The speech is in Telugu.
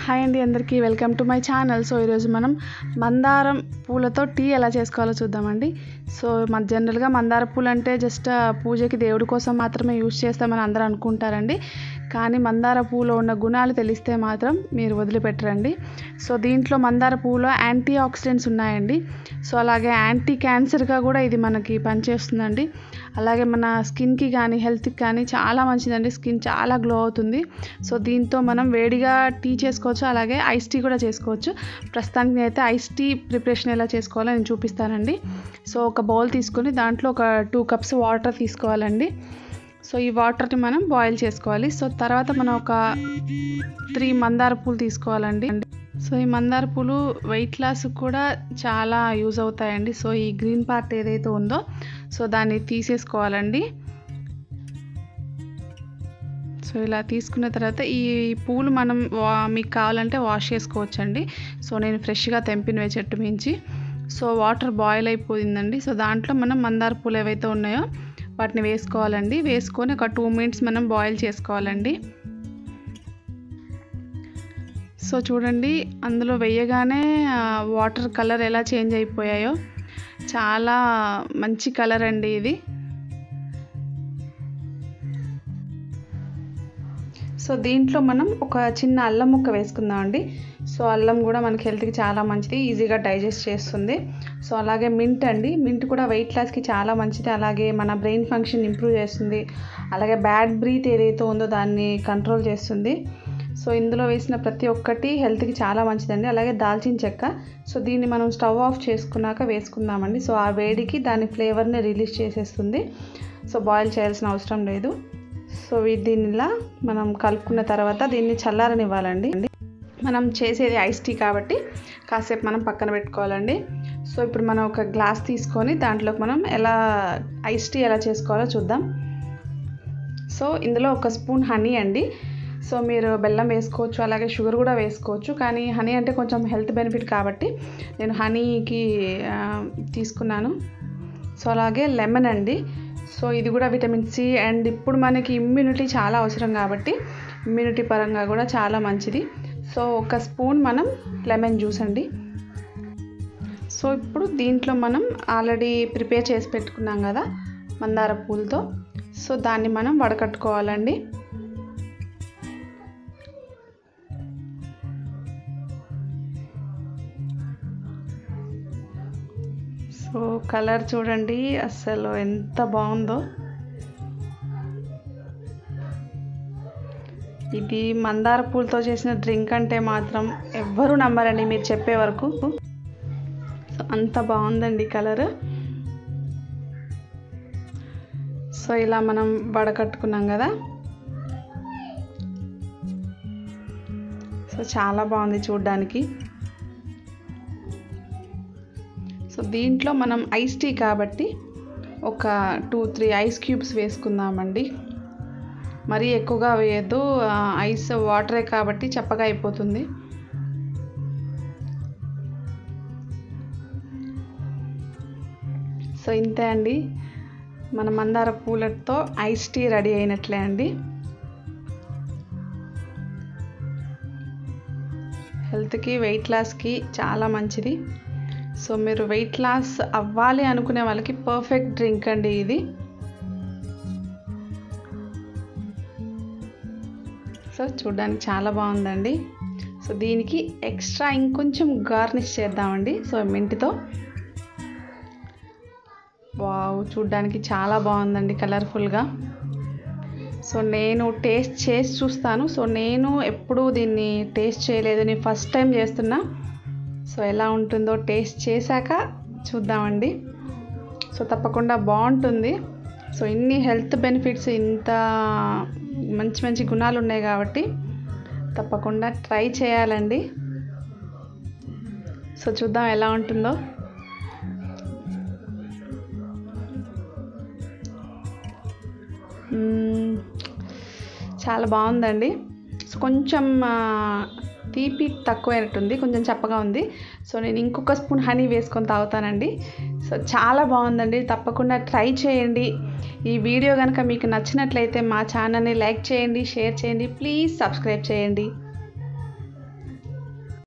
హాయ్ అండి అందరికీ welcome to my channel so ఈరోజు మనం మందారం పూలతో టీ ఎలా చేసుకోవాలో చూద్దామండి సో మన జనరల్గా మందార పూలు అంటే జస్ట్ పూజకి దేవుడి కోసం మాత్రమే యూజ్ చేస్తామని అందరూ అనుకుంటారండి కానీ మందార పూలో ఉన్న గుణాలు తెలిస్తే మాత్రం మీరు వదిలిపెట్టరండి సో దీంట్లో మందార పూలో యాంటీ ఆక్సిడెంట్స్ ఉన్నాయండి సో అలాగే యాంటీ క్యాన్సర్గా కూడా ఇది మనకి పనిచేస్తుందండి అలాగే మన స్కిన్కి కానీ హెల్త్కి కానీ చాలా మంచిదండి స్కిన్ చాలా గ్లో అవుతుంది సో దీంతో మనం వేడిగా టీ చేసుకోవచ్చు అలాగే ఐస్ టీ కూడా చేసుకోవచ్చు ప్రస్తుతానికి అయితే ఐస్ టీ ప్రిపరేషన్ ఎలా చేసుకోవాలో నేను చూపిస్తానండి సో ఒక బౌల్ తీసుకొని దాంట్లో ఒక టూ కప్స్ వాటర్ తీసుకోవాలండి సో ఈ వాటర్ని మనం బాయిల్ చేసుకోవాలి సో తర్వాత మనం ఒక త్రీ మందార పూలు తీసుకోవాలండి సో ఈ మందార పూలు వెయిట్ లాస్ కూడా చాలా యూజ్ అవుతాయండి సో ఈ గ్రీన్ పార్ట్ ఏదైతే ఉందో సో దాన్ని తీసేసుకోవాలండి సో ఇలా తీసుకున్న తర్వాత ఈ పూలు మనం వా మీకు కావాలంటే వాష్ చేసుకోవచ్చండి సో నేను ఫ్రెష్గా తెంపినవే చెట్టు మించి సో వాటర్ బాయిల్ అయిపోయిందండి సో దాంట్లో మనం మందార పూలు ఏవైతే ఉన్నాయో వాటిని వేసుకోవాలండి వేసుకొని ఒక టూ మినిట్స్ మనం బాయిల్ చేసుకోవాలండి సో చూడండి అందులో వేయగానే వాటర్ కలర్ ఎలా చేంజ్ అయిపోయాయో చాలా మంచి కలర్ అండి ఇది సో దీంట్లో మనం ఒక చిన్న అల్లం ముక్క వేసుకుందాం అండి సో అల్లం కూడా మనకి హెల్త్కి చాలా మంచిది ఈజీగా డైజెస్ట్ చేస్తుంది సో అలాగే మింట్ అండి మింట్ కూడా వెయిట్ లాస్కి చాలా మంచిది అలాగే మన బ్రెయిన్ ఫంక్షన్ ఇంప్రూవ్ చేస్తుంది అలాగే బ్యాడ్ బ్రీత్ ఏదైతే ఉందో దాన్ని కంట్రోల్ చేస్తుంది సో ఇందులో వేసిన ప్రతి ఒక్కటి హెల్త్కి చాలా మంచిదండి అలాగే దాల్చిన చెక్క సో దీన్ని మనం స్టవ్ ఆఫ్ చేసుకున్నాక వేసుకుందామండి సో ఆ వేడికి దాని ఫ్లేవర్ని రిలీజ్ చేసేస్తుంది సో బాయిల్ చేయాల్సిన అవసరం లేదు సో దీన్ని ఇలా మనం కలుపుకున్న తర్వాత దీన్ని చల్లారనివ్వాలండి మనం చేసేది ఐస్ టీ కాబట్టి కాసేపు మనం పక్కన పెట్టుకోవాలండి సో ఇప్పుడు మనం ఒక గ్లాస్ తీసుకొని దాంట్లోకి మనం ఎలా ఐస్ టీ ఎలా చేసుకోవాలో చూద్దాం సో ఇందులో ఒక స్పూన్ హనీ అండి సో మీరు బెల్లం వేసుకోవచ్చు అలాగే షుగర్ కూడా వేసుకోవచ్చు కానీ హనీ అంటే కొంచెం హెల్త్ బెనిఫిట్ కాబట్టి నేను హనీకి తీసుకున్నాను సో అలాగే లెమన్ అండి సో ఇది కూడా విటమిన్ సి అండ్ ఇప్పుడు మనకి ఇమ్యూనిటీ చాలా అవసరం కాబట్టి ఇమ్యూనిటీ పరంగా కూడా చాలా మంచిది సో ఒక స్పూన్ మనం లెమన్ జ్యూస్ అండి సో ఇప్పుడు దీంట్లో మనం ఆల్రెడీ ప్రిపేర్ చేసి పెట్టుకున్నాం కదా మందార పూలతో సో దాన్ని మనం వడకట్టుకోవాలండి సో కలర్ చూడండి అసలు ఎంత బాగుందో ఇది మందార పూలతో చేసిన డ్రింక్ అంటే మాత్రం ఎవ్వరూ నమ్మరండి మీరు చెప్పే వరకు సో అంత బాగుందండి కలర్ సో ఇలా మనం వడకట్టుకున్నాం కదా సో చాలా బాగుంది చూడ్డానికి సో దీంట్లో మనం ఐస్ టీ కాబట్టి ఒక టూ త్రీ ఐస్ క్యూబ్స్ వేసుకుందామండి మరీ ఎక్కువగా వేయద్దు ఐస్ వాటరే కాబట్టి చప్పగా అయిపోతుంది సో ఇంతే అండి మన మందార పూలతో ఐస్ టీ రెడీ అయినట్లే అండి హెల్త్కి వెయిట్ లాస్కి చాలా మంచిది సో మీరు వెయిట్ లాస్ అవ్వాలి అనుకునే వాళ్ళకి పర్ఫెక్ట్ డ్రింక్ అండి ఇది సో చూడడానికి చాలా బాగుందండి సో దీనికి ఎక్స్ట్రా ఇంకొంచెం గార్నిష్ చేద్దామండి సో మింటితో వావ్ చూడ్డానికి చాలా బాగుందండి కలర్ఫుల్గా సో నేను టేస్ట్ చేసి చూస్తాను సో నేను ఎప్పుడూ దీన్ని టేస్ట్ చేయలేదు నేను ఫస్ట్ టైం చేస్తున్నా సో ఎలా ఉంటుందో టేస్ట్ చేశాక చూద్దామండి సో తప్పకుండా బాగుంటుంది సో ఇన్ని హెల్త్ బెనిఫిట్స్ ఇంత మంచి మంచి గుణాలు ఉన్నాయి కాబట్టి తప్పకుండా ట్రై చేయాలండి సో చూద్దాం ఎలా ఉంటుందో చాలా బాగుందండి సో కొంచెం తీపి తక్కువైనట్టుంది కొంచెం చప్పగా ఉంది సో నేను ఇంకొక స్పూన్ హనీ వేసుకొని తాగుతానండి సో చాలా బాగుందండి తప్పకుండా ట్రై చేయండి ఈ వీడియో కనుక మీకు నచ్చినట్లయితే మా ఛానల్ని లైక్ చేయండి షేర్ చేయండి ప్లీజ్ సబ్స్క్రైబ్ చేయండి